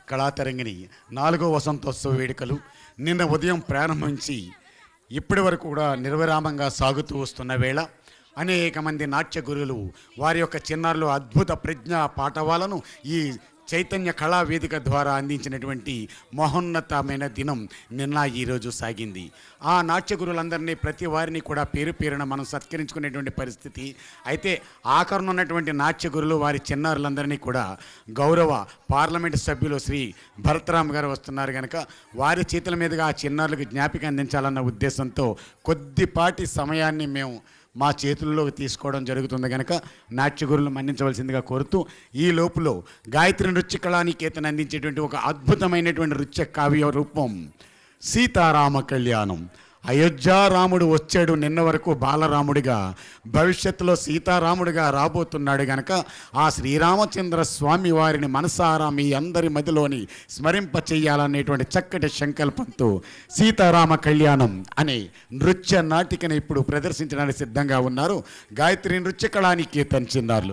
కళాతరంగిణి నాలుగో వసంతోత్సవ వేడుకలు నిన్న ఉదయం ప్రారంభించి ఇప్పటి వరకు కూడా నిర్విరామంగా సాగుతూ వస్తున్న వేళ అనేక మంది నాట్య గురువులు వారి యొక్క చిన్నారులు అద్భుత ప్రజ్ఞా పాఠవాలను ఈ చైతన్య కళా వేదిక ద్వారా అందించినటువంటి మహోన్నతమైన దినం నిన్న ఈరోజు సాగింది ఆ నాట్య గురువులందరినీ ప్రతి వారిని కూడా పేరు పేరున మనం సత్కరించుకునేటువంటి పరిస్థితి అయితే ఆఖరణ ఉన్నటువంటి నాట్య గురువులు వారి చిన్నారులందరినీ కూడా గౌరవ పార్లమెంట్ సభ్యులు శ్రీ భరతరామ్ గారు వస్తున్నారు కనుక వారి చేతుల మీదుగా ఆ చిన్నారులకు జ్ఞాపిక అందించాలన్న ఉద్దేశంతో కొద్దిపాటి సమయాన్ని మేము మా చేతుల్లోకి తీసుకోవడం జరుగుతుంది కనుక నాట్య గురువులు మన్నించవలసిందిగా కోరుతూ ఈ లోపులో గాయత్రి నృత్య కళానికేతను అందించేటువంటి ఒక అద్భుతమైనటువంటి నృత్య కావ్య రూపం సీతారామ కళ్యాణం అయోధ్య రాముడు వచ్చాడు నిన్న వరకు బాలరాముడిగా భవిష్యత్తులో సీతారాముడిగా రాబోతున్నాడు గనక ఆ శ్రీరామచంద్ర స్వామి వారిని మనసారా మీ అందరి మదిలోని స్మరింప చెయ్యాలనేటువంటి చక్కటి సంకల్పంతో సీతారామ కళ్యాణం అనే నృత్య నాటికను ఇప్పుడు ప్రదర్శించడానికి సిద్ధంగా ఉన్నారు గాయత్రి నృత్య కళానికేతన్ చిన్నారులు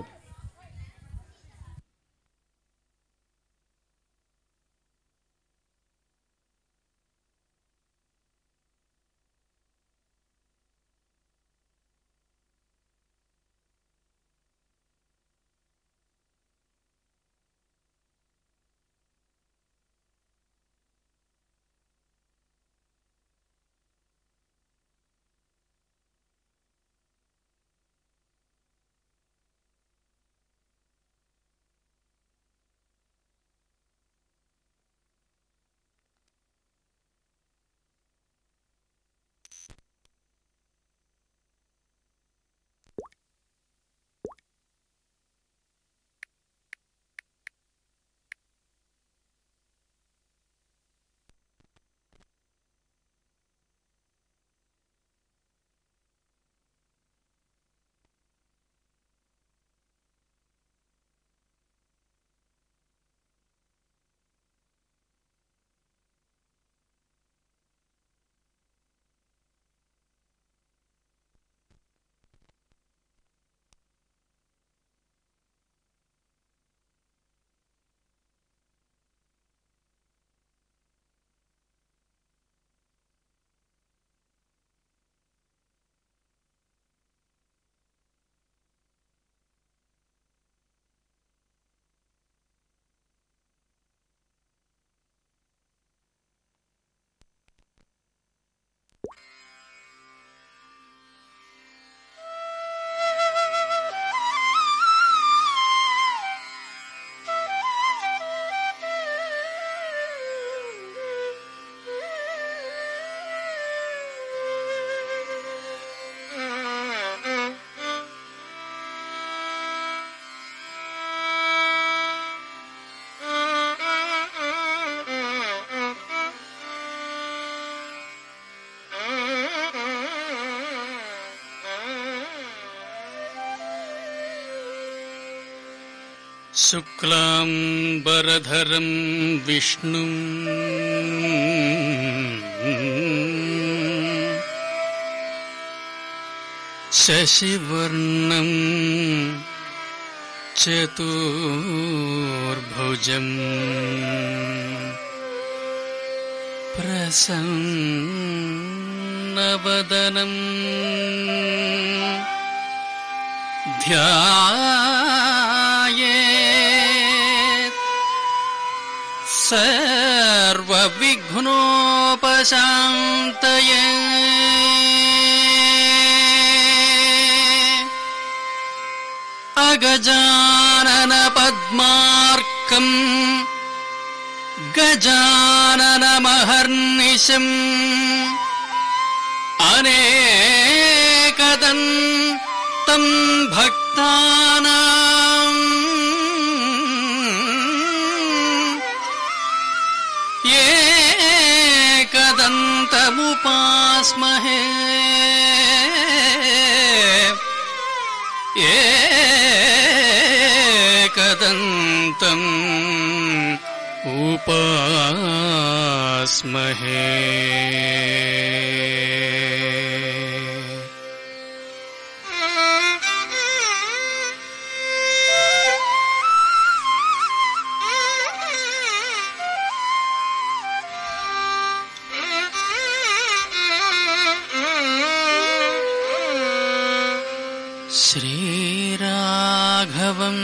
शुक्लाम्बरधरं विष्णुम् शशिवर्णं चतुर्भुजम् प्रसन्नवदनम् ध्याये सर्वविघ्नोपशान्तये अगजाननपद्मार्कम् गजाननमहर्निशम् अनेकदन् तं भक्तानाम् एकदन्तमुपास्महे एकदन्तम् उपास्महे రాఘవం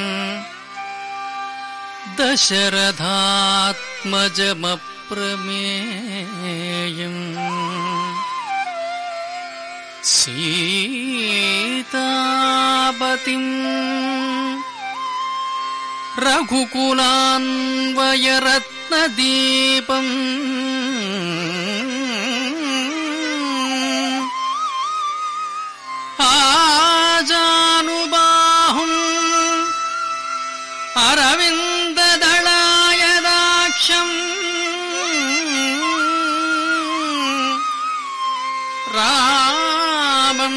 దశరథాత్మజమప్రమేయం సీతాపతిం రఘుకులాన్వయరత్నదీపం ఆజానుబాహుం అరవిందదళాయదాక్షం రామం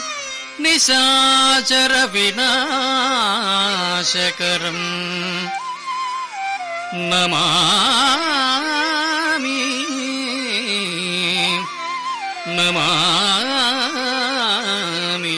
నిశాచర వినాశకరం నమామి నమామి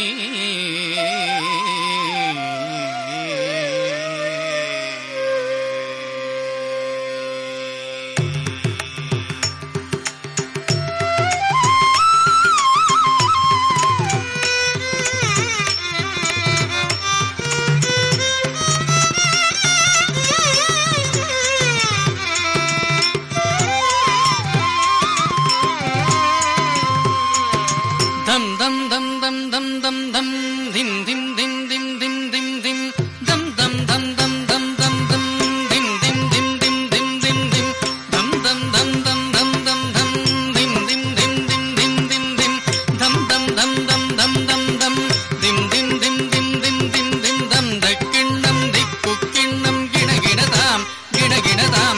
ధం ధం ధం ధం ధం ధం ధం ధిం ధిం ధిం ధిం ధిం ధిం ధిం ధం ధం ధం ధం ధం ధం ధం ధిం ధిం ధిం ధిం ధిం ధిం ధిం ధం ధం ధం ధం ధం ధం ధం ధిం ధిం ధిం ధిం ధిం ధిం ధిం ధం ధం ధం ధం ధం ధం ధం ధిం ధిం ధిం ధిం ధిం ధిం ధిం ధం దక్కిణం దిక్కుక్కిణం గిణగిణతాం గిణగిణతాం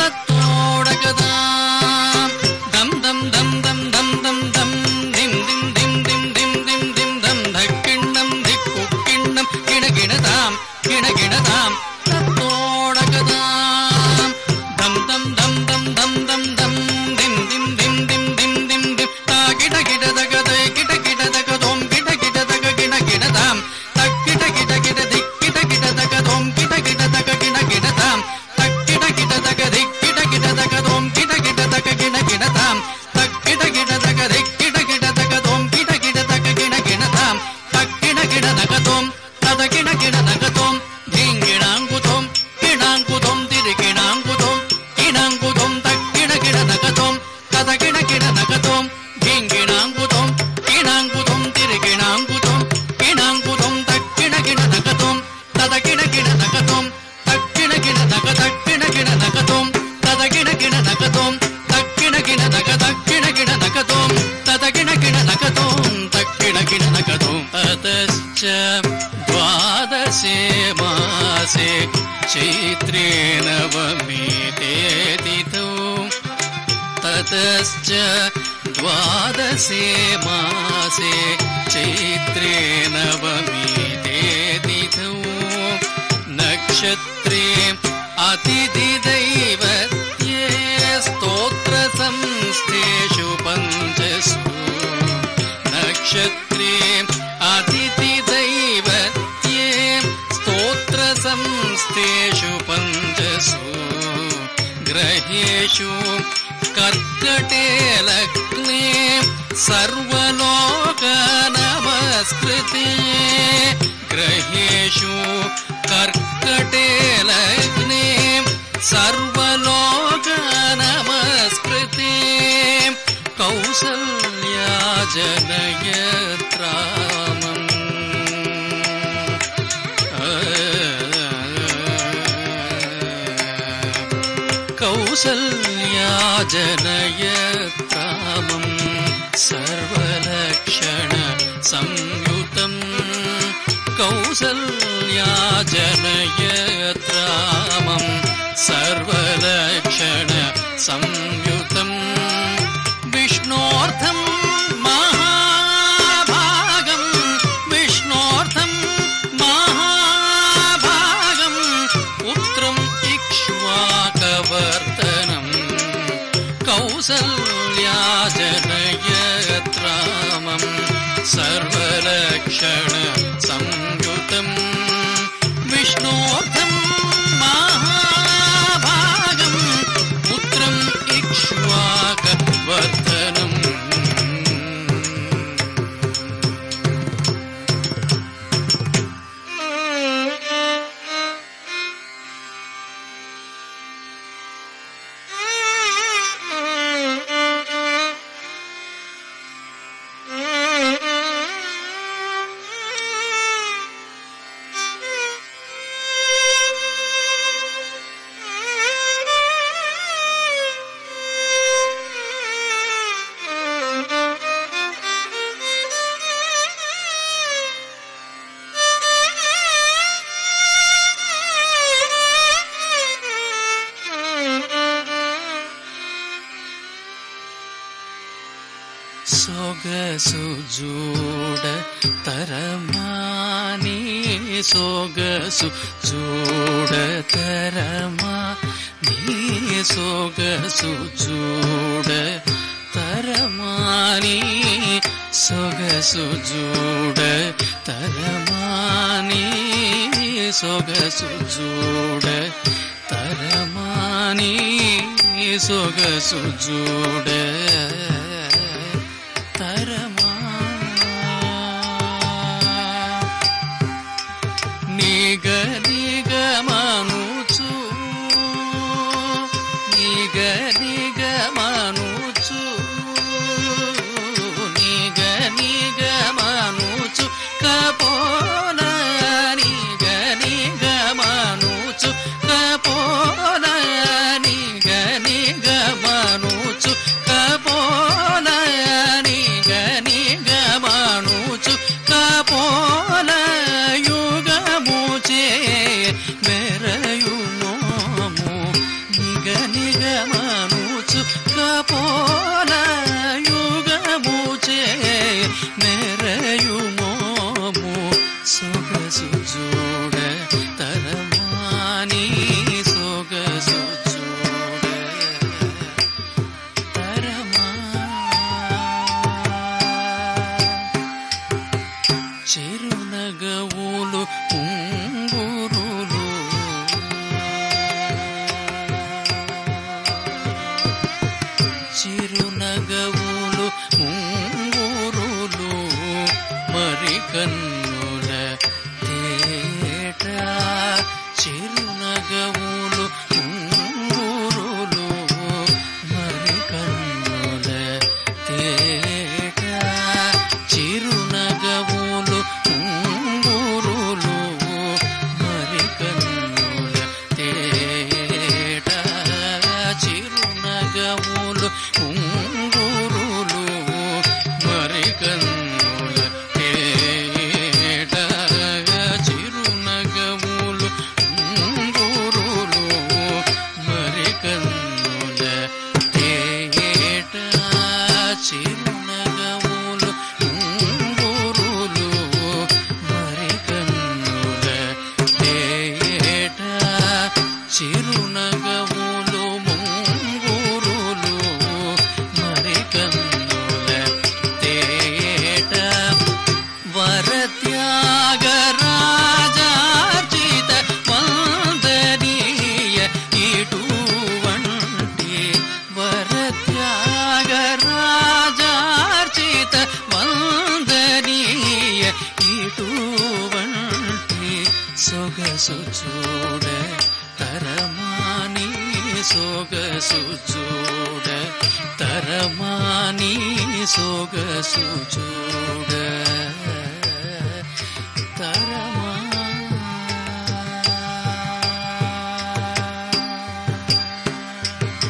తత్తోడకదాం దం దం దం దం దం దం దం ధిం ధిం ధిం ధిం ధిం ధిం ధిం ధం దక్కిణం దిక్కుక్కిణం గిణగిణతాం గిణగిణతాం తత్తోడకదాం దం దం దం దం దం దం దం ధిం ధిం ధిం ధిం ధిం ధిం ధిం తా గిట గిట దగ దై గిట గిట దగ దోం గిట గిట దగ గిణ గిణతాం తక్కిట గిట గిట దిక్కిట గిట దగ దోం గిట గిట దగ గిణ గిణతాం తక్కిట గిట దగ దిక్కిట గిట దగ దోం గిట గిట దగ గిణ గిణతాం తక్కిట గిట దగ దిక్కిట గిట దగ దోం గిట గిట దగ గిణ గిణతాం తక్కిట గిట దగ దోం తద గిణ గిణ దగ దోం ధింగిణాంకుతోం కిణాంకుతోం తిరిగిణాంకుతోం కిణాంకుతోం తక్కిణ గిణ దగ దోం తద గిణ గిణ దగ దోం ధింగిణాంకుతోం కిణాంకుతోం తిరిగిణాంకుతోం కిణాంకుతోం తక్కిణ గిణ దగ దోం తద గిణ గిణ దగ దోం తక్కిణ గిణ దగ తక్కిణ గిణ దగ దోం తద గిణ గిణ దగ దోం తక్కిణ గిణ దగ తక్కిణ గిణ దగ దోం తద గిణ గిణ దగ దోం తక్కిణ గిణ దగ దోం తతశ్చ ద్వాదశే మాసే చైత్రే నవమీతే తిథౌ ततश्च द्वादशे मासे चैत्रे नवमीते तिथौ नक्षत्रे अतिथिदैवत्ये स्तोत्रसंस्थेषु पञ्चसु नक्षत्रे अतिथिदैवत्ये स्तोत्रसंस्थेषु पञ्चसु ग्रहेषु कर्कटे लग्ने सर्वलोकनमस्कृते ग्रहेषु कर्कटे लग्ने सर्वलोकनमस्कृते कौसल्या जनयत्रामम् कौसल्या जनयत्रामम् सर्वलक्षण संयुतम् कौसल्या जनयत्रामम् सर्वलक्षण संयुतम् विष्णोर्थं महाभागम् विष्णोर्थं महाभागम् पुत्रम् इक्ष्वाकवर्तनम् कौसल्या जनयत्रामम् सर्वलक्षण संयुतम् विष्णोर्थं महाभागम् पुत्रम् इक्ष्वाकवर्तनम् సొగసు జూడ తరమాని సొగసు జూడ తరమా నీ సొగసు జూడ తరమాని సొగసు జూడ తరమాని సొగసు జూడ తరమాని సొగసు జూడ తరమా నిగ నిగ మనుచు నిగ నిగ మనుచు నిగ నిగ మనుచు కపోల నిగ నిగ మనుచు కపోల నిగ నిగ మనుచు కపోల నిగ నిగ మనుచు కపోల యుగము చే మెరయు మోము నిగ నిగ మనుచు కపోల యుగము చే మెరయు మోము సొగసు చూడ తరమాని సొగసు చూడ తరమా చిరునగవులు ఉంగురులు చిరునగవులు ఉంగురులు మరి కన్నుల తేట చిరునగవులు ఉంగురులు మరి కన్నుల తేట చిరునగవులు ఉంగురులు మరి కన్నుల తేట చిరునగవులు ఉంగురులు మరి కన్నుల తేట చిరునగవులు ఉంగురులు మరి కన్నుల తేట చిరునగవులు ఉంగురులు మరి కన్నుల తేట చిరునగవులు ముంగురులు మరి కన్నుల తేట వరత్యాగరాజార్జిత వందనీయ ఇటువంటి వరత్యాగరాజార్జిత వందనీయ ఇటువంటి సొగసు చూడ తరమాని సొగసు చూడ తరమాని సొగసు చూడ తరమా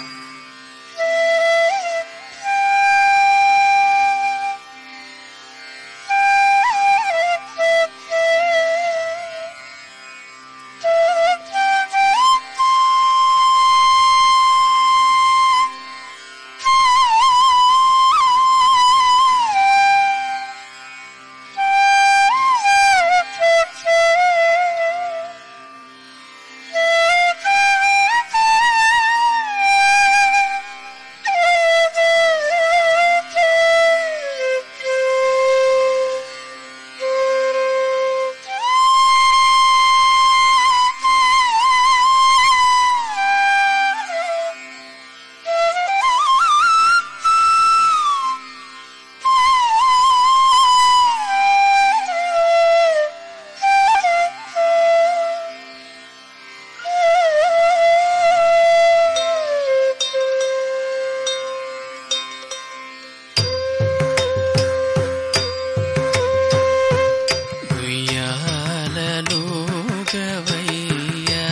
ఉయ్యాలలుగవయ్యా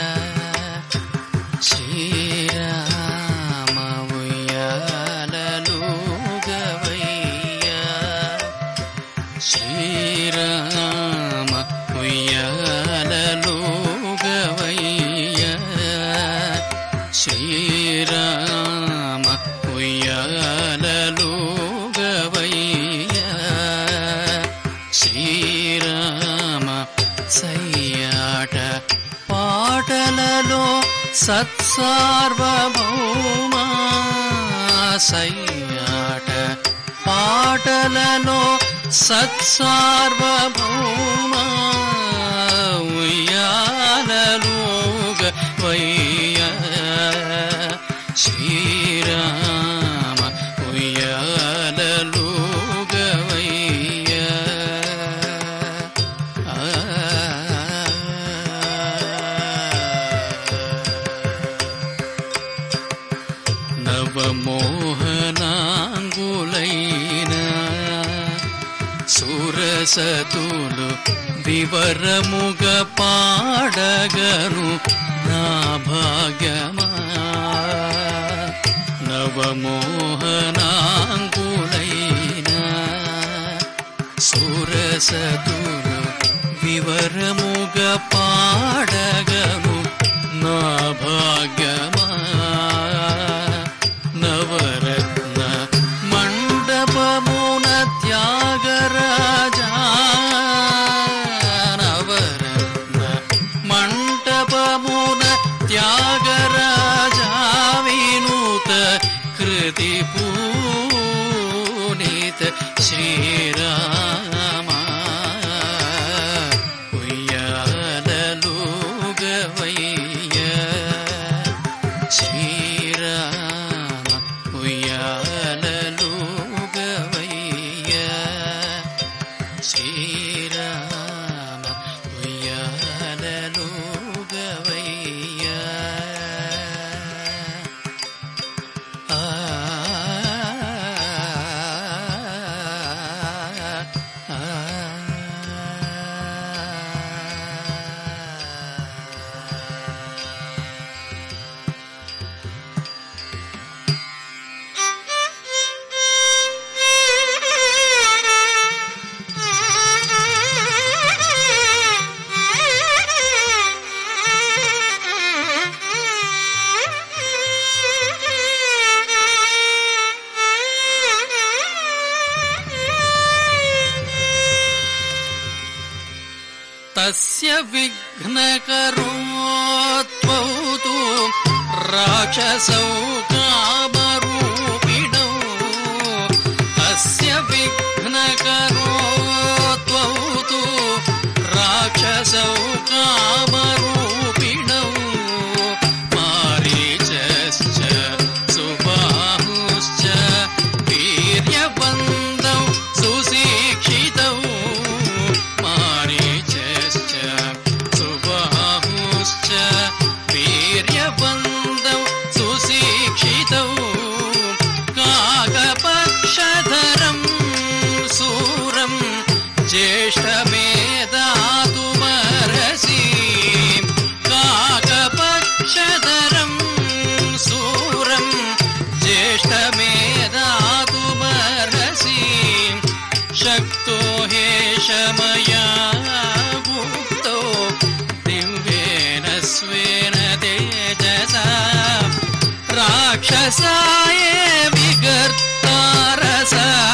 శ్రీరామ ఉయ్యాలలుగవయ్యా శ్రీరామ ఉయ్యాలలుగవయ్యా శ్రీరామ ఉయ్యాలలుగవయ్యా సత్సార్వభౌమా సయ్యాట పాటలలో సత్సార్వభౌమా ఉయ్యాలలోగ వయ్య శ్రీరామ ఉయ్యాలలోగ వయ్య నవమోహనాంగులైన సురసతులు వివరముగ పాడగను నా భాగ్యమా నవమోహనాంగులైన సురసతులు వివరముగ పాడగను నా భాగ్యమా నవరత్న మండపమున త్యాగరాజా నవరత్న మంటపమున త్యాగరాజా వినూత కృతి పూనిత శ్రీరామ ఉయ్యాలలుగవయ్య శ్రీరామ ఉయ్యాలలుగవయ్య శ్రీరామ ఉయ్యాలలుగవయ్య ఆ తస్య విఘ్నకరో త్వౌ తు రాక్షసౌ కామరూపిణౌ తస్య విఘ్నకరో త్వౌ తు రాక్షసౌ కామరూపిణౌ మారీచశ్చ సుబాహుశ్చ వీర్యబంధౌ సుశిక్షితౌ మారీచశ్చ సుబాహుశ్చ వీర్యబంధౌ సుశిక్షితౌ కాకపక్షధరం సూరం జ్యేష్ఠమేధాతుమరసి కాకపక్షధరం సూరం జ్యేష్ఠమేధాతుమరసి శక్తో హేషమయా భుక్తో దివ్యేన స్వేన తేజసా రాక్షసాయే విగర్తారస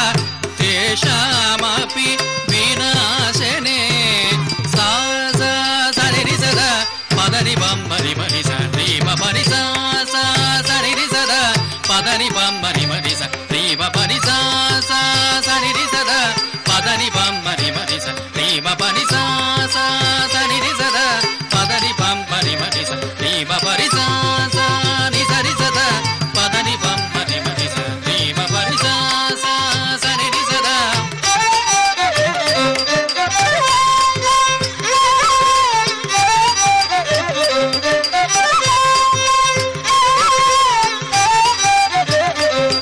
తేషామపి వినాశనే సా సా సరి సద పదని బమ్మని మరి సీమ పని సా సా సరి సద పదని బమ్మని మరి సీమ పని సా సా సరి సద పదని బమ్మని మరి సీమ పని సా సా సరి సద పదని బమ్మని మరి సీమ పరి సా సా ని సరి సద పదని బమ్మని మరి సీమ పరి సా సా సరి సద Thank you.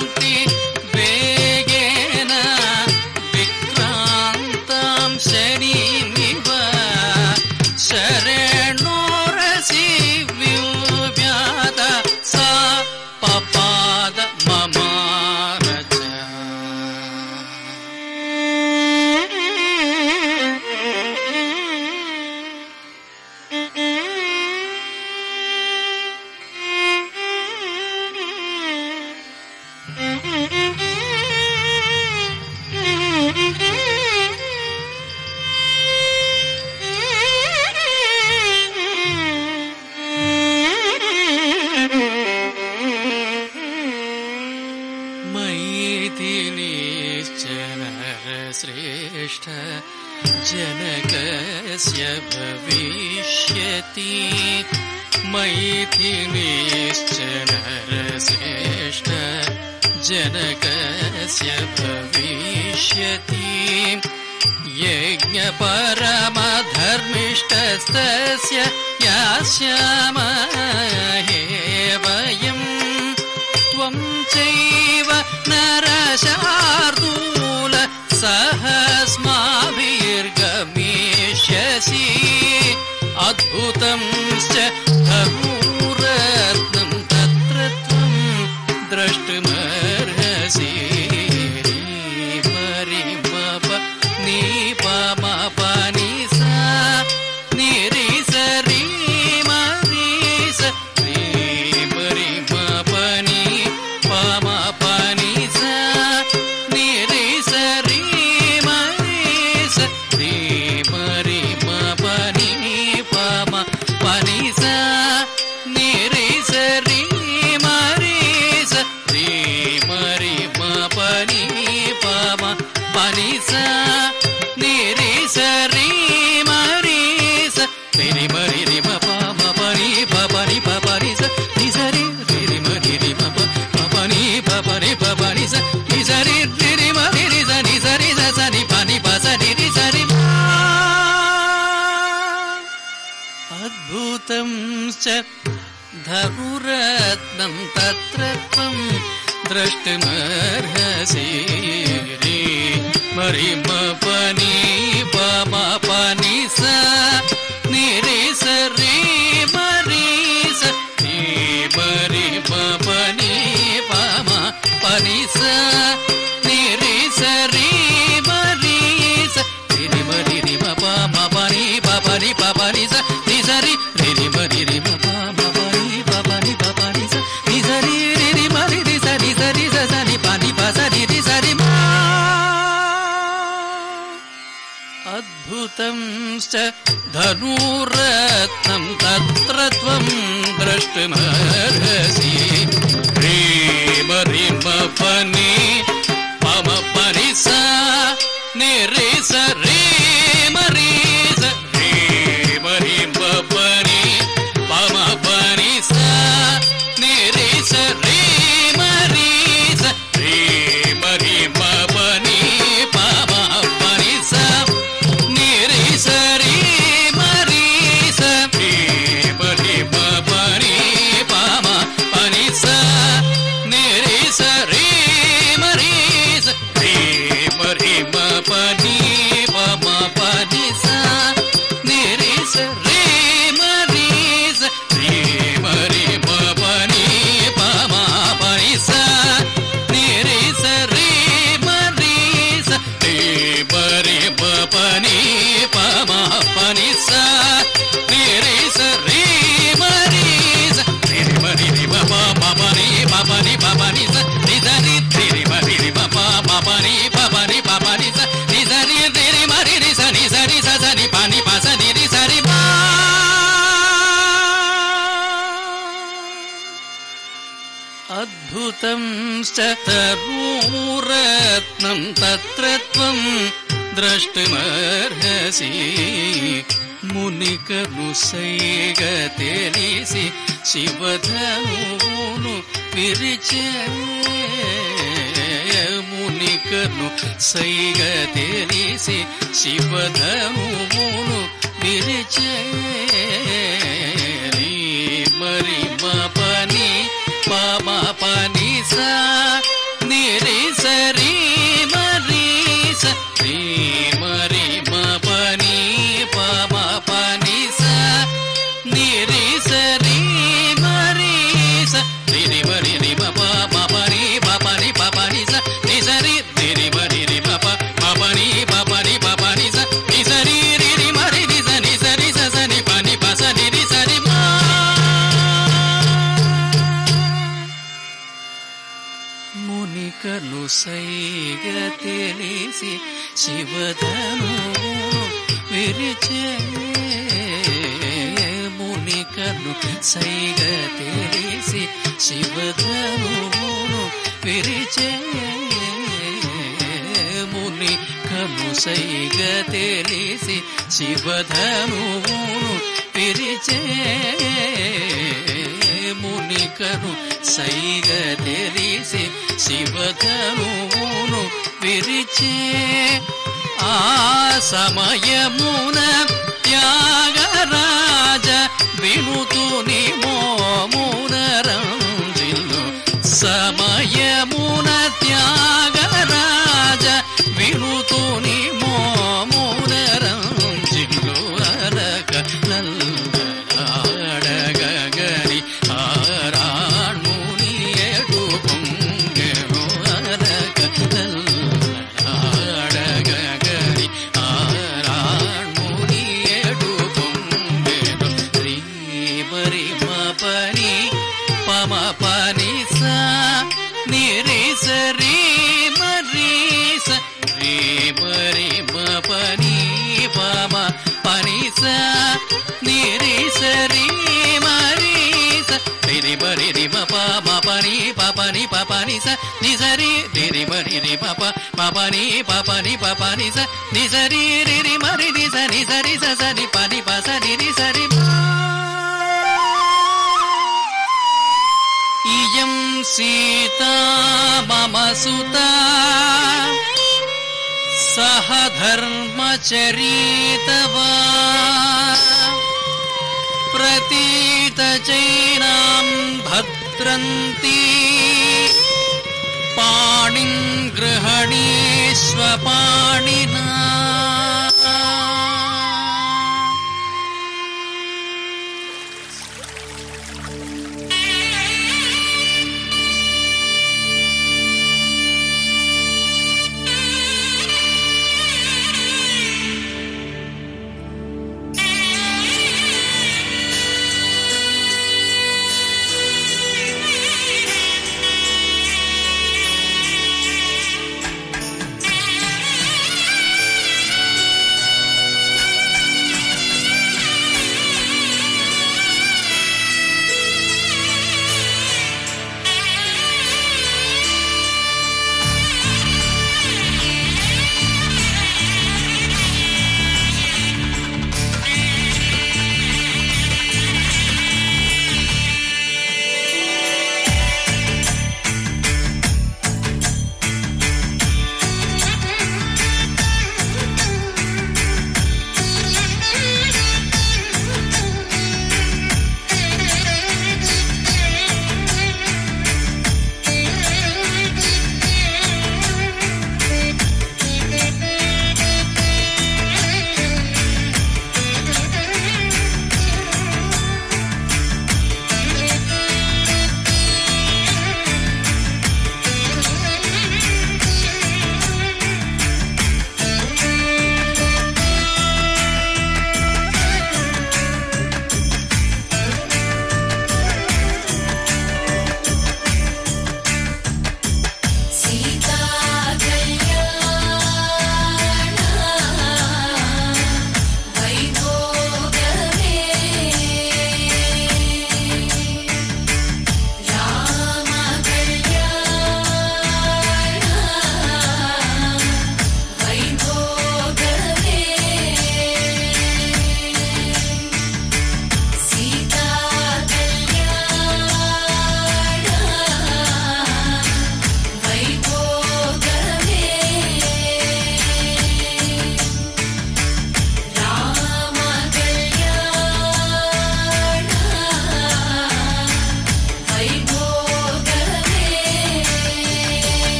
యాంతి వేగేన విక్రాంతాం శనిమివ శరణోరసి వ్యూవ్యాత సా పపాద మమారచ मैथिलीश्चनरश्रेष्ठ जनकस्य भविष्यति मैथिलीश्च नरश्रेष्ठ जनकस्य भविष्यति यज्ञपरमधर्मिष्ठस्तस्य यास्यामहे वयम् त्वं चैव नरशार्दूल सहस्माभिर्गमिष्यसि अद्भुतंश्च धनुरत्नं तत्र त्वं द्रष्टुमर्हसि परिमप नीपमप निसा निरिसरि मरीस रीमरिमपनि पमपनि सा निरिसरि मरीस रीमरिमपनि पम पनि सा निरिसरि मरीस रीमरिमपनि पम पनि सा निरिसरि मरीस రిరి మరి రి మ ప మ ప ని ప ప ని ప ప ని స ని స రి రి రి మ రి రి మ ప ప ప ని ప ప ని ప ప ని స ని స రి రి రి మ రి రి స ని స రి స స ని ప ని ప స ని రి స రి మ అద్భుతం చ ధనురత్నం తత్ర త్వం ద్రష్టుమర్హసి రే మరి మ పని ప మ పని స ని రి స రి మరి స రి మరి మ పని ప మ పని స ని రి స రి మరి స రి రి మరి రి మ ప మ పని ప పని ప పని స ని స రి రి రి మరి రి మ ప మ పని ప పని ప పని స ని స రి రి రి మరి రి స ని స రి స స ని ప ని ప స ని రి స రి మా అద్భుతం చ ధనురత్నం తత్ర త్వం ద్రష్టుమర్హసి హ్రీమ రిమ పని పమ పరి స నిరి స రీమ రి స రీమ రిమ పని పమ పని స నిరి స రీమ రి స రీమ రిమ పని పమ పని స నిరి స రీమ రి స రీమ రిమ పని పమ పని స నిరి స రీమ రి స రీమ రిమ పని పమ పని స నిరి స రీమ రి స రీమ రిమ పని పమ పని స నిరి స రీమ రి స రీమ రిమ పని పమ పని స నిరి స రీమ రి స రిమ రిమ పమ పని పని పని స ని స ని రిమ రిమ పమ పని పని పని స ని స ని రిమ రి స ని స ని స స ని పని ప స ని రి స రి మా అద్భుతం తరూరత్నం తత్ర త్వం ద్రష్టుమర్హసి మునికను సైగ తెలిసి శివధనువును విరిచే మునికను సైగ తెలిసి శివధనువును విరిచే మరి మా పని పమ పని స కను సైగ తెలిసి శివధను విరిచే ముని కను సైగ తెలిసి శివధను విరిచే ముని కను సైగ తెలిసి శివధనువును పిరిచే ముని కను సైగ తెలిసి శివధనువును విరిచే ఆ సమయమున త్యాగరాజ వినుతుని మోమున రంజిల్లు సమయమున త్యాగరాజ వినుతుని మోమున రంజిల్లు అరగ నల్లడగని ఆరాణ్ముని ఎడు పొంగెను అరగ నల్లడగని ఆరాణ్ముని ఎడు పొంగెను శ్రీ మరి పని పమ పని సా నిరి సరి మరి స రే మరి మ పని పమ పని సా నిరి సరి మరి స రి మరి రి మ ప మ పని ప పని ప పని స ని సరి రి రి మరి రి మ ప మ పని ప పని ప పని స ని సరి రి రి మరి ని స ని సరి స స ని పని ప స ని రి సరి ఇయం సీతా మమ సుతా సహ ధర్మచరీతవా ప్రతీత చైనాం భద్రంతి పాణిం గృహణీష్వ పాణినా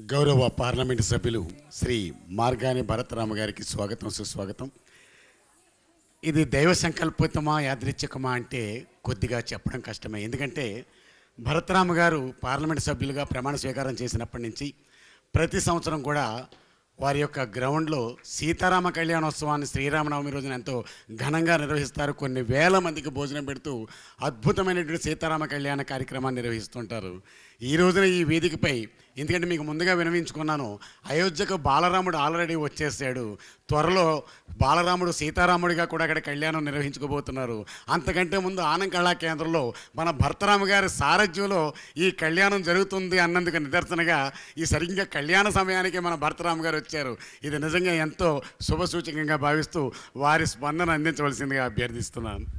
గౌరవ పార్లమెంటు సభ్యులు శ్రీ మార్గాని భరతరామ గారికి స్వాగతం సుస్వాగతం ఇది దైవ సంకల్పితమా యాదృచ్ఛికమా అంటే కొద్దిగా చెప్పడం కష్టమే ఎందుకంటే భరతరామ గారు పార్లమెంట్ సభ్యులుగా ప్రమాణ స్వీకారం చేసినప్పటి నుంచి ప్రతి సంవత్సరం కూడా వారి యొక్క గ్రౌండ్లో సీతారామ కళ్యాణోత్సవాన్ని శ్రీరామనవమి రోజున ఎంతో ఘనంగా నిర్వహిస్తారు కొన్ని వేల మందికి భోజనం పెడుతూ అద్భుతమైనటువంటి సీతారామ కళ్యాణ కార్యక్రమాన్ని నిర్వహిస్తుంటారు ఈ రోజున ఈ వేదికపై ఎందుకంటే మీకు ముందుగా వినవించుకున్నాను అయోధ్యకు బాలరాముడు ఆల్రెడీ వచ్చేసాడు త్వరలో బాలరాముడు సీతారాముడిగా కూడా అక్కడ కళ్యాణం నిర్వహించుకోబోతున్నారు అంతకంటే ముందు ఆనంద్ కళా కేంద్రంలో మన భర్తరామ గారి సారథ్యంలో ఈ కళ్యాణం జరుగుతుంది అన్నందుకు నిదర్శనగా ఈ సరిగ్గా కళ్యాణ సమయానికి మన భర్తరామ గారు వచ్చారు ఇది నిజంగా ఎంతో శుభసూచకంగా భావిస్తూ వారి స్పందన అందించవలసిందిగా అభ్యర్థిస్తున్నాను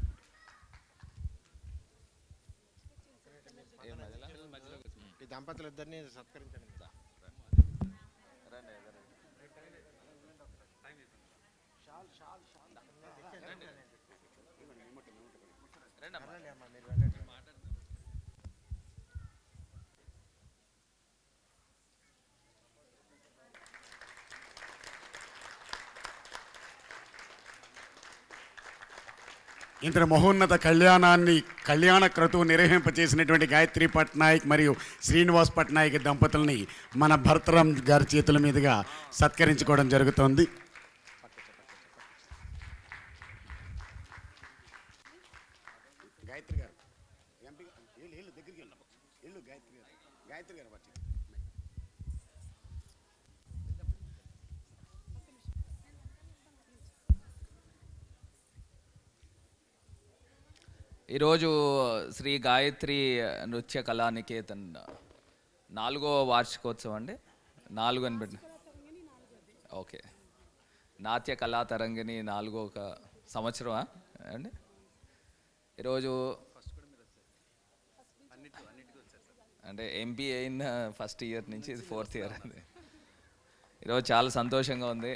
ఈ దంపతులిద్దరిని సత్కరించండి రండి అమ్మా, మీరు వెళ్ళండి. ఇంతటి మహోన్నత కళ్యాణాన్ని కళ్యాణ క్రతువు నిర్వహింపచేసినటువంటి గాయత్రి పట్నాయక్ మరియు శ్రీనివాస్ పట్నాయక్ దంపతుల్ని మన భరతరామ్ గారి చేతుల మీదుగా సత్కరించుకోవడం జరుగుతోంది గాయత్రి గారు దగ్గరికి వెళ్ళు గాయత్రి గారు గాయత్రి గారు ఈరోజు శ్రీ గాయత్రి నృత్య కళానికేతన్ నాలుగో వార్షికోత్సవం అండి నాలుగు అని పెట్టి ఓకే నాట్య కళా తరంగిణి నాలుగో ఒక సంవత్సరమా అండి ఈరోజు అంటే ఎంపీ అయిన ఫస్ట్ ఇయర్ నుంచి ఇది ఫోర్త్ ఇయర్ అండి ఈరోజు చాలా సంతోషంగా ఉంది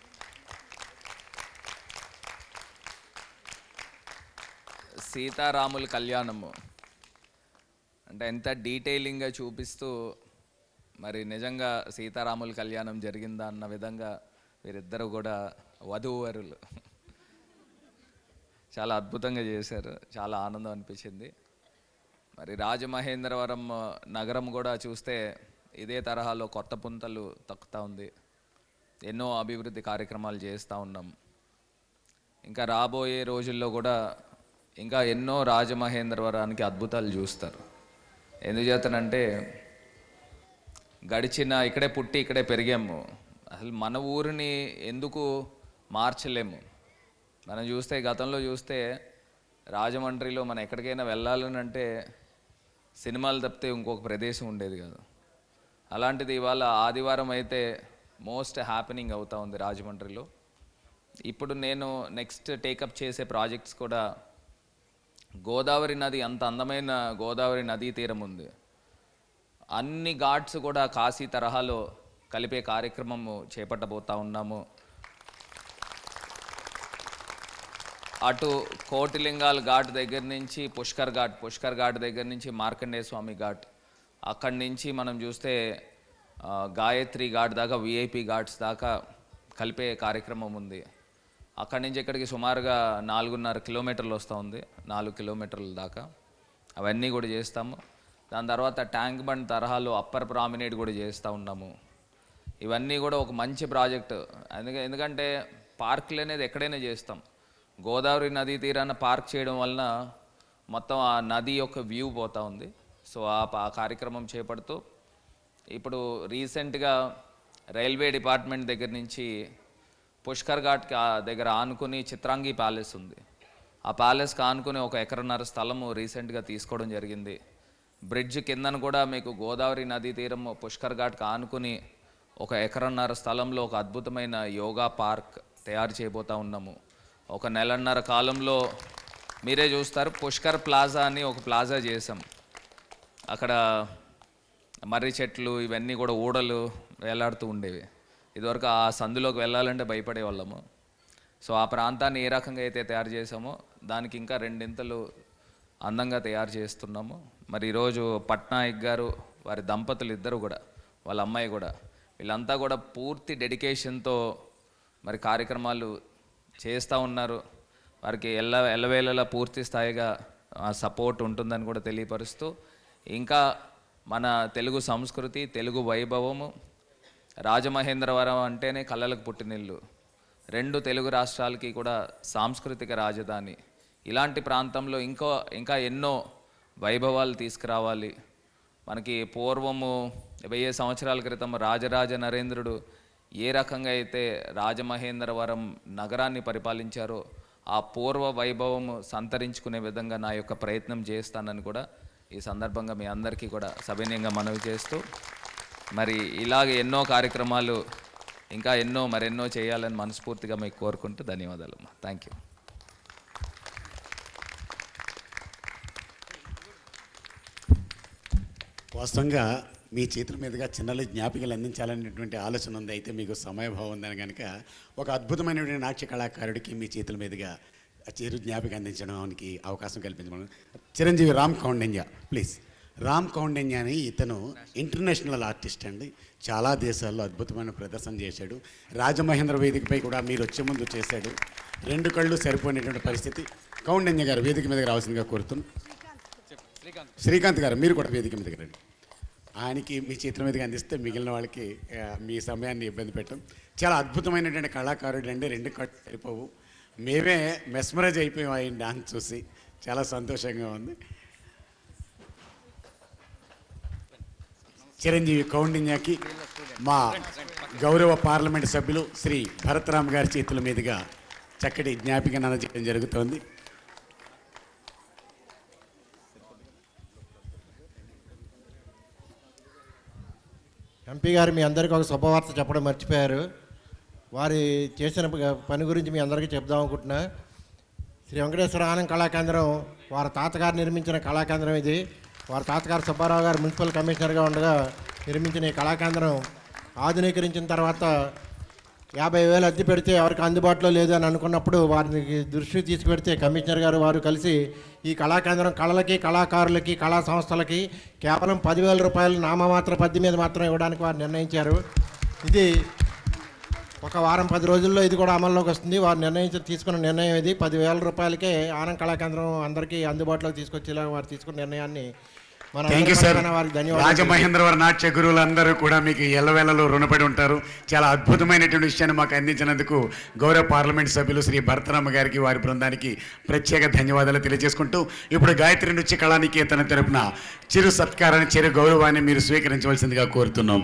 సీతారాముల కళ్యాణము అంటే ఎంత డీటెయిలింగ్గా చూపిస్తూ మరి నిజంగా సీతారాముల కళ్యాణం జరిగిందా అన్న విధంగా వీరిద్దరూ కూడా వధూవరులు చాలా అద్భుతంగా చేశారు చాలా ఆనందం అనిపించింది మరి రాజమహేంద్రవరం నగరం కూడా చూస్తే ఇదే తరహాలో కొత్త పుంతలు తక్కుతా ఉంది ఎన్నో అభివృద్ధి కార్యక్రమాలు చేస్తూ ఉన్నాం ఇంకా రాబోయే రోజుల్లో కూడా ఇంకా ఎన్నో రాజమహేంద్రవరానికి అద్భుతాలు చూస్తారు ఎందుచేతనంటే గడిచిన ఇక్కడే పుట్టి ఇక్కడే పెరిగాము అసలు మన ఊరిని ఎందుకు మార్చలేము మనం చూస్తే గతంలో చూస్తే రాజమండ్రిలో మనం ఎక్కడికైనా వెళ్ళాలని అంటే సినిమాలు తప్పితే ఇంకొక ప్రదేశం ఉండేది కాదు అలాంటిది ఇవాళ ఆదివారం అయితే మోస్ట్ హ్యాపెనింగ్ అవుతా ఉంది రాజమండ్రిలో ఇప్పుడు నేను నెక్స్ట్ టేకప్ చేసే ప్రాజెక్ట్స్ కూడా గోదావరి నది అంత అందమైన గోదావరి నదీ తీరం ఉంది అన్ని ఘాట్స్ కూడా కాశీ తరహాలో కలిపే కార్యక్రమము చేపట్టబోతా ఉన్నాము అటు కోటిలింగాల్ ఘాట్ దగ్గర నుంచి పుష్కర్ ఘాట్ పుష్కర్ ఘాట్ దగ్గర నుంచి మార్కండేయ స్వామి ఘాట్ అక్కడి నుంచి మనం చూస్తే ఆ, గాయత్రి ఘాట్ దాకా విఐపి ఘాట్స్ దాకా కలిపే కార్యక్రమం ఉంది అక్కడి నుంచి ఇక్కడికి సుమారుగా నాలుగున్నర కిలోమీటర్లు వస్తూ ఉంది నాలుగు కిలోమీటర్ల దాకా అవన్నీ కూడా చేస్తాము దాని తర్వాత ట్యాంక్ బండ్ తరహాలో అప్పర్ ప్రామినేట్ కూడా చేస్తూ ఉన్నాము ఇవన్నీ కూడా ఒక మంచి ప్రాజెక్ట్ ఎందుకంటే ఎందుకంటే పార్కులు అనేది ఎక్కడైనా చేస్తాం గోదావరి నదీ తీరాన పార్క్ చేయడం వలన మొత్తం ఆ నది యొక్క వ్యూ పోతా ఉంది సో ఆ ప- ఆ కార్యక్రమం చేపడుతూ ఇప్పుడు రీసెంట్గా రైల్వే డిపార్ట్మెంట్ దగ్గర నుంచి పుష్కర్ ఘాట్కి ఆ దగ్గర ఆనుకుని చిత్రాంగి ప్యాలెస్ ఉంది ఆ ప్యాలెస్కి ఆనుకుని ఒక ఎకరన్నర స్థలము రీసెంట్గా తీసుకోవడం జరిగింది బ్రిడ్జ్ కిందన కూడా మీకు గోదావరి నదీ తీరం పుష్కర్ ఘాట్కి ఆనుకుని ఒక ఎకరన్నర స్థలంలో ఒక అద్భుతమైన యోగా పార్క్ తయారు చేయబోతా ఉన్నాము ఒక నెలన్నర కాలంలో మీరే చూస్తారు పుష్కర్ ప్లాజా అని ఒక ప్లాజా చేసాం అక్కడ మర్రి చెట్లు ఇవన్నీ కూడా ఊడలు వేలాడుతూ ఉండేవి ఇదివరకు ఆ సందులోకి వెళ్ళాలంటే భయపడే వాళ్ళము సో ఆ ప్రాంతాన్ని ఏ రకంగా అయితే తయారు చేసామో దానికి ఇంకా రెండింతలు అందంగా తయారు చేస్తున్నాము మరి ఈరోజు పట్నాయక్ గారు వారి దంపతులు ఇద్దరు కూడా వాళ్ళ అమ్మాయి కూడా వీళ్ళంతా కూడా పూర్తి డెడికేషన్తో మరి కార్యక్రమాలు చేస్తూ ఉన్నారు వారికి ఎల్ల ఎల్లవేళలా పూర్తి స్థాయిగా సపోర్ట్ ఉంటుందని కూడా తెలియపరుస్తూ ఇంకా మన తెలుగు సంస్కృతి తెలుగు వైభవము రాజమహేంద్రవరం అంటేనే కళలకు పుట్టినిల్లు రెండు తెలుగు రాష్ట్రాలకి కూడా సాంస్కృతిక రాజధాని ఇలాంటి ప్రాంతంలో ఇంకో ఇంకా ఎన్నో వైభవాలు తీసుకురావాలి మనకి పూర్వము వెయ్యి సంవత్సరాల క్రితం రాజరాజ నరేంద్రుడు ఏ రకంగా అయితే రాజమహేంద్రవరం నగరాన్ని పరిపాలించారో ఆ పూర్వ వైభవము సంతరించుకునే విధంగా నా యొక్క ప్రయత్నం చేస్తానని కూడా ఈ సందర్భంగా మీ అందరికీ కూడా సవినయంగా మనవి చేస్తూ మరి ఇలాగ ఎన్నో కార్యక్రమాలు ఇంకా ఎన్నో మరెన్నో చేయాలని మనస్ఫూర్తిగా మీకు కోరుకుంటూ ధన్యవాదాలు థ్యాంక్ యూ వాస్తవంగా మీ చేతుల మీదుగా చిన్నలు జ్ఞాపికలు అందించాలనేటువంటి ఆలోచన ఉంది అయితే మీకు సమయభావం ఉందని కనుక ఒక అద్భుతమైనటువంటి నాట్య కళాకారుడికి మీ చేతుల మీదుగా చిరు జ్ఞాపిక అందించడానికి అవకాశం కల్పించమని చిరంజీవి రామ్ కౌండన్య ప్లీజ్ రామ్ కౌండన్య అని ఇతను ఇంటర్నేషనల్ ఆర్టిస్ట్ అండి చాలా దేశాల్లో అద్భుతమైన ప్రదర్శన చేశాడు రాజమహేంద్ర వేదికపై కూడా మీరు వచ్చే ముందు చేశాడు రెండు కళ్ళు సరిపోయినటువంటి పరిస్థితి కౌండన్య గారు వేదిక మీదకి రావాల్సిందిగా కోరుతున్నాను శ్రీకాంత్ గారు మీరు కూడా వేదిక మీదకి రండి ఆయనకి మీ చేతుల మీదకి అందిస్తే మిగిలిన వాళ్ళకి ఆ, మీ సమయాన్ని ఇబ్బంది పెట్టం చాలా అద్భుతమైనటువంటి కళాకారుడు అండి రెండు కట్టు సరిపోవు మేమే మెస్మరైజ్ అయిపోయాం ఆయన డాన్స్ చూసి చాలా సంతోషంగా ఉంది చిరంజీవి కౌండిన్యాకి మా గౌరవ పార్లమెంట్ సభ్యులు శ్రీ భరత్రామ్ గారి చేతుల మీదుగా చక్కటి జ్ఞాపికను అందజేయడం జరుగుతోంది ఎంపీ గారు మీ అందరికీ ఒక శుభవార్త చెప్పడం మర్చిపోయారు వారి చేసిన ప- పని గురించి మీ అందరికీ చెప్దాం అనుకుంటున్నా శ్రీ వెంకటేశ్వర ఆనంద్ కళాకేంద్రం వారి తాతగారు నిర్మించిన కళాకేంద్రం ఇది వారి తాతగారు సుబ్బారావు గారు మున్సిపల్ కమిషనర్గా ఉండగా నిర్మించిన ఈ కళాకేంద్రం ఆధునీకరించిన తర్వాత యాభై వేలు అద్దె పెడితే ఎవరికి అందుబాటులో లేదు అని అనుకున్నప్పుడు వారిని దృష్టి తీసుకుపెడితే కమిషనర్ గారు వారు కలిసి ఈ కళాకేంద్రం కళలకి కళాకారులకి కళా సంస్థలకి కేవలం పదివేల రూపాయలు నామమాత్ర పద్ది మీద మాత్రం ఇవ్వడానికి వారు నిర్ణయించారు ఇది ఒక వారం పది రోజుల్లో ఇది కూడా అమల్లోకి వస్తుంది వారు నిర్ణయించి తీసుకున్న నిర్ణయం ఇది పదివేల రూపాయలకే ఆనంద్ కళాకేంద్రం అందరికీ అందుబాటులోకి తీసుకొచ్చేలా వారు తీసుకున్న నిర్ణయాన్ని మన థ్యాంక్ యూ అందరి సార్ పక్షాన వారికి ధన్యవాదాలు రాజమహేంద్రవరం నాట్య గురువులందరూ కూడా మీకు ఎల్లవేళలో రుణపడి ఉంటారు చాలా అద్భుతమైనటువంటి విషయాన్ని మాకు అందించినందుకు గౌరవ పార్లమెంట్ సభ్యులు శ్రీ భరతరామ గారికి వారి బృందానికి ప్రత్యేక ధన్యవాదాలు తెలియజేసుకుంటూ ఇప్పుడు గాయత్రి నృత్య కళానికేతన తరపున చిరు సత్కారాన్ని చిరు గౌరవాన్ని మీరు స్వీకరించవలసిందిగా కోరుతున్నాం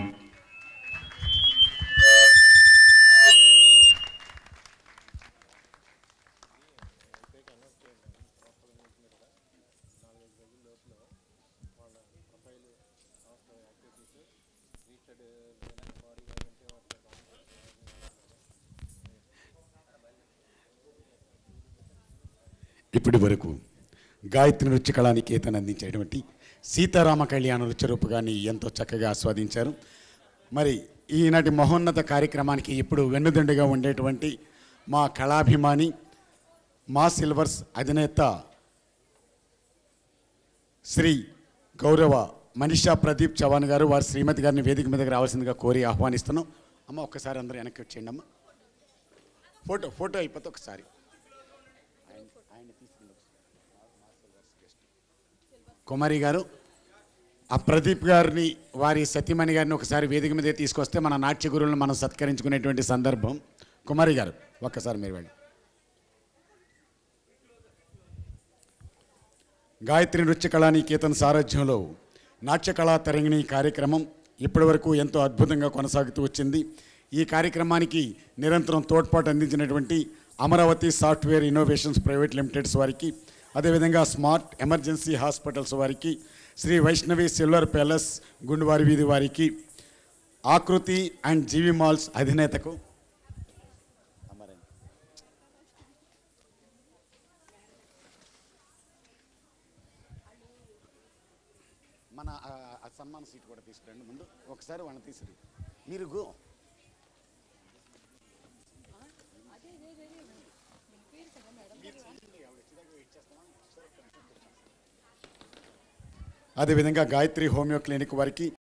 ఇప్పటి వరకు గాయత్రి నృత్య కళానికేతన్ అందించేటువంటి సీతారామ కళ్యాణ నృత్య రూపకాన్ని ఎంతో చక్కగా ఆస్వాదించారు మరి ఈనాటి మహోన్నత కార్యక్రమానికి ఇప్పుడు వెన్నుదండుగా ఉండేటువంటి మా కళాభిమాని మా సిల్వర్స్ అధినేత శ్రీ గౌరవ మనీషా ప్రదీప్ చవాన్ గారు వారి శ్రీమతి గారిని వేదిక మీదకి రావాల్సిందిగా కోరి ఆహ్వానిస్తున్నాం అమ్మ ఒక్కసారి అందరూ వెనక్కి వచ్చేయండి అమ్మ ఫోటో ఫోటో అయిపోతే ఒకసారి కుమారి గారు ఆ ప్రదీప్ గారిని వారి సతీమణి గారిని ఒకసారి వేదిక మీద తీసుకొస్తే మన నాట్య గురువులను మనం సత్కరించుకునేటువంటి సందర్భం కుమారి గారు ఒక్కసారి మీరు వెళ్ళి గాయత్రి నృత్య కళానికేతన్ సారథ్యంలో నాట్య కళా తరంగిణి కార్యక్రమం ఇప్పటివరకు ఎంతో అద్భుతంగా కొనసాగుతూ వచ్చింది ఈ కార్యక్రమానికి నిరంతరం తోడ్పాటు అందించినటువంటి Amaravati software innovations private limiteds వారికి అదేవిధంగా స్మార్ట్ ఎమర్జెన్సీ హాస్పిటల్స్ వారికి శ్రీ వైష్ణవి సిల్వర్ ప్యాలెస్ గుండువారి వీధి వారికి ఆకృతి అండ్ జీవి మాల్స్ అధినేతకు మన ఆ- ఆ సన్మాన సీట్ కూడా తీసుకురండి ముందు ఒకసారి వాళ్ళని తీసుకురి మీరు గో అదేవిధంగా గాయత్రి హోమియో క్లినిక్ వారికి